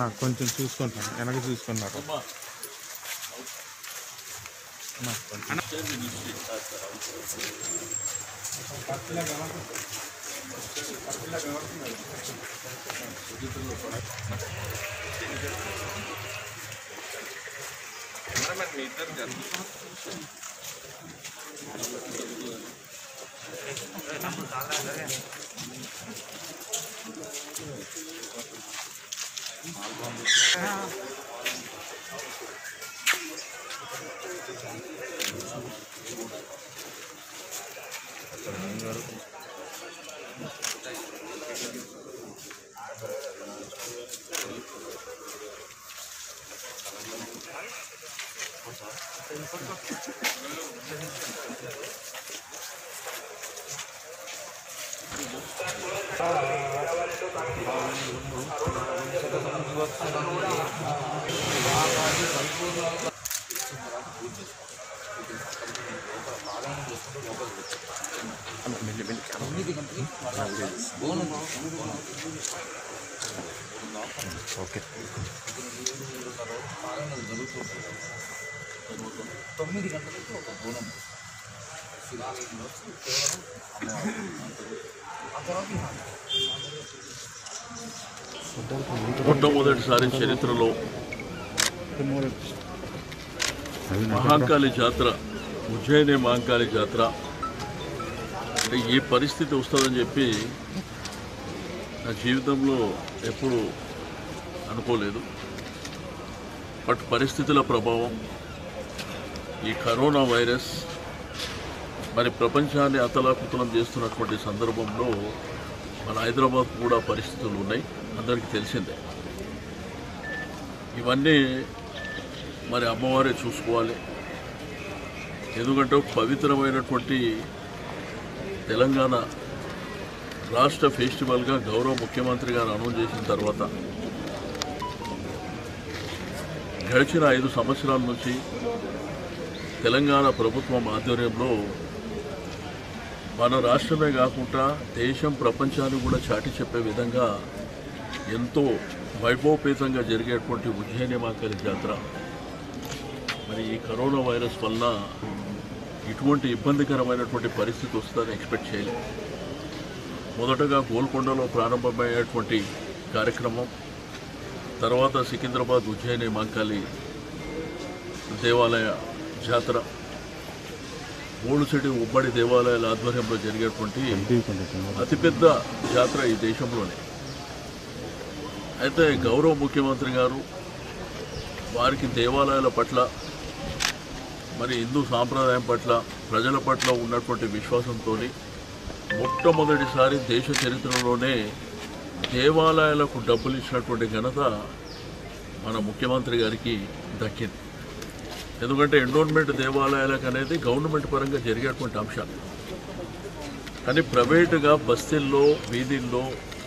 అన్న కొంచెం చూసుకుంటాను వెనక చూసుకున్నారు ఓకే తొమ్మిది గంటలకు ఒక బోనం మొట్టమొదటిసారి చరిత్రలో మహాంకాళి జాతర ఉజ్జయిని మహాంకాళి జాతర అంటే ఈ పరిస్థితి వస్తుందని చెప్పి నా జీవితంలో ఎప్పుడు అనుకోలేదు బట్ పరిస్థితుల ప్రభావం ఈ కరోనా వైరస్ మరి ప్రపంచాన్ని అతలాకుతలం చేస్తున్నటువంటి సందర్భంలో మన హైదరాబాద్ కూడా పరిస్థితులు ఉన్నాయి అందరికీ తెలిసిందే ఇవన్నీ మరి అమ్మవారే చూసుకోవాలి ఎందుకంటే ఒక పవిత్రమైనటువంటి తెలంగాణ రాష్ట్ర ఫెస్టివల్గా గౌరవ ముఖ్యమంత్రి గారు అనౌన్స్ చేసిన తర్వాత గడిచిన ఐదు సంవత్సరాల నుంచి తెలంగాణ ప్రభుత్వం ఆధ్వర్యంలో మన రాష్ట్రమే కాకుండా దేశం ప్రపంచాన్ని కూడా చాటి చెప్పే విధంగా ఎంతో వైభవపేతంగా జరిగేటువంటి ఉజ్జయిని మాకలి జాతర మరి ఈ కరోనా వైరస్ వలన ఇటువంటి ఇబ్బందికరమైనటువంటి పరిస్థితి వస్తుందని ఎక్స్పెక్ట్ చేయలేదు మొదటగా గోల్కొండలో ప్రారంభమయ్యేటువంటి కార్యక్రమం తర్వాత సికింద్రాబాద్ ఉజ్జయిని మాంకాళి దేవాలయ జాతర మూడుచెడి ఉమ్మడి దేవాలయాల ఆధ్వర్యంలో జరిగేటువంటి అతిపెద్ద జాతర ఈ దేశంలోనే అయితే గౌరవ ముఖ్యమంత్రి గారు వారికి దేవాలయాల పట్ల మరి హిందూ సాంప్రదాయం పట్ల ప్రజల పట్ల ఉన్నటువంటి విశ్వాసంతో మొట్టమొదటిసారి దేశ చరిత్రలోనే దేవాలయాలకు డబ్బులు ఇచ్చినటువంటి ఘనత మన ముఖ్యమంత్రి గారికి దక్కింది ఎందుకంటే ఎండోన్మెంట్ దేవాలయాలకు అనేది గవర్నమెంట్ పరంగా జరిగేటువంటి అంశాలు కానీ ప్రైవేటుగా బస్తీల్లో వీధుల్లో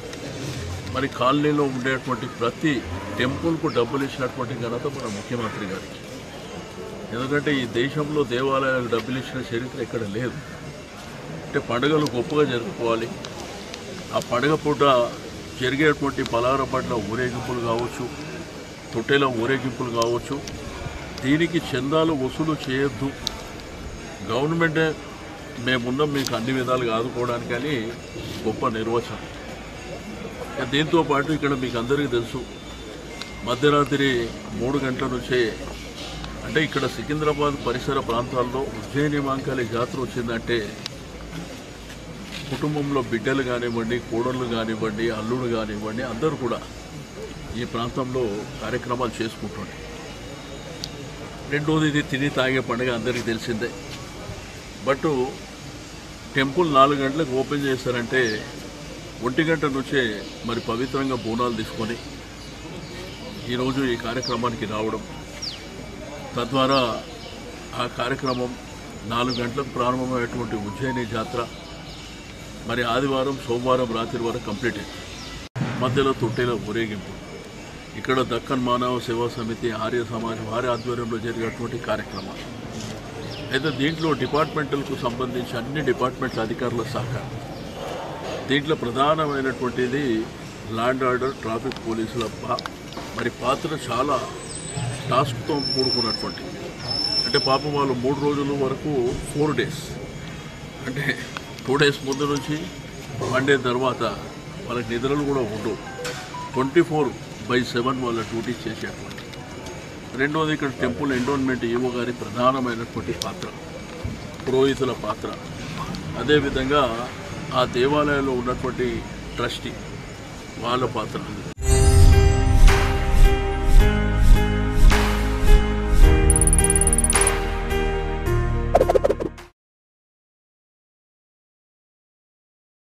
మరి కాలనీలో ఉండేటువంటి ప్రతి టెంపుల్కు డబ్బులు ఇచ్చినటువంటి ఘనత మన ముఖ్యమంత్రి గారికి ఎందుకంటే ఈ దేశంలో దేవాలయాలకు డబ్బులు ఇచ్చిన చరిత్ర ఇక్కడ లేదు అంటే పండుగలు గొప్పగా జరుపుకోవాలి ఆ పండుగ పూట జరిగేటువంటి పలార పట్ల ఊరేగింపులు కావచ్చు తొట్టెల ఊరేగింపులు కావచ్చు దీనికి చందాలు వసూలు చేయొద్దు గవర్నమెంటే మేమున్నాం మీకు అన్ని విధాలుగా ఆదుకోవడానికి అని గొప్ప నిర్వచనం ఇక దీంతో పాటు ఇక్కడ మీకు అందరికీ తెలుసు మధ్యరాత్రి మూడు గంటల నుంచే అంటే ఇక్కడ సికింద్రాబాద్ పరిసర ప్రాంతాల్లో ఉజ్జయిని మాంకాళి జాతర వచ్చిందంటే కుటుంబంలో బిడ్డలు కానివ్వండి కోడళ్ళు కానివ్వండి అల్లుడు కానివ్వండి అందరూ కూడా ఈ ప్రాంతంలో కార్యక్రమాలు చేసుకుంటుండే రెండోది ఇది తిని తాగే పండుగ అందరికీ తెలిసిందే బట్ టెంపుల్ నాలుగు గంటలకు ఓపెన్ చేస్తారంటే ఒంటి గంట నుంచే మరి పవిత్రంగా బోనాలు తీసుకొని ఈరోజు ఈ కార్యక్రమానికి రావడం తద్వారా ఆ కార్యక్రమం నాలుగు గంటలకు ప్రారంభమైనటువంటి ఉజ్జయిని జాతర మరి ఆదివారం సోమవారం రాత్రి వరకు కంప్లీట్ అయింది మధ్యలో తొట్టెల ఊరేగింపు ఇక్కడ దక్కన్ మానవ సేవా సమితి ఆర్య సమాజం వారి ఆధ్వర్యంలో జరిగేటువంటి కార్యక్రమాలు అయితే దీంట్లో డిపార్ట్మెంటల్కు సంబంధించి అన్ని డిపార్ట్మెంట్ల అధికారుల సహకారం దీంట్లో ప్రధానమైనటువంటిది ల్యాండ్ ఆర్డర్ ట్రాఫిక్ పోలీసుల బా- మరి పాత్ర చాలా టాస్క్తో కూడుకున్నటువంటి అంటే పాపం వాళ్ళు మూడు రోజుల వరకు ఫోర్ డేస్ అంటే టూ డేస్ ముందు నుంచి వన్ డే తర్వాత వాళ్ళకి నిద్రలు కూడా ఉండవు ట్వంటీ ఫోర్ బై సెవెన్ వాళ్ళ డ్యూటీ చేసేటువంటి రెండోది ఇక్కడ టెంపుల్ ఎండోన్మెంట్ ఈవో గారి ప్రధానమైనటువంటి పాత్ర పురోహితుల పాత్ర అదేవిధంగా ఆ దేవాలయంలో ఉన్నటువంటి ట్రస్టీ వాళ్ళ పాత్ర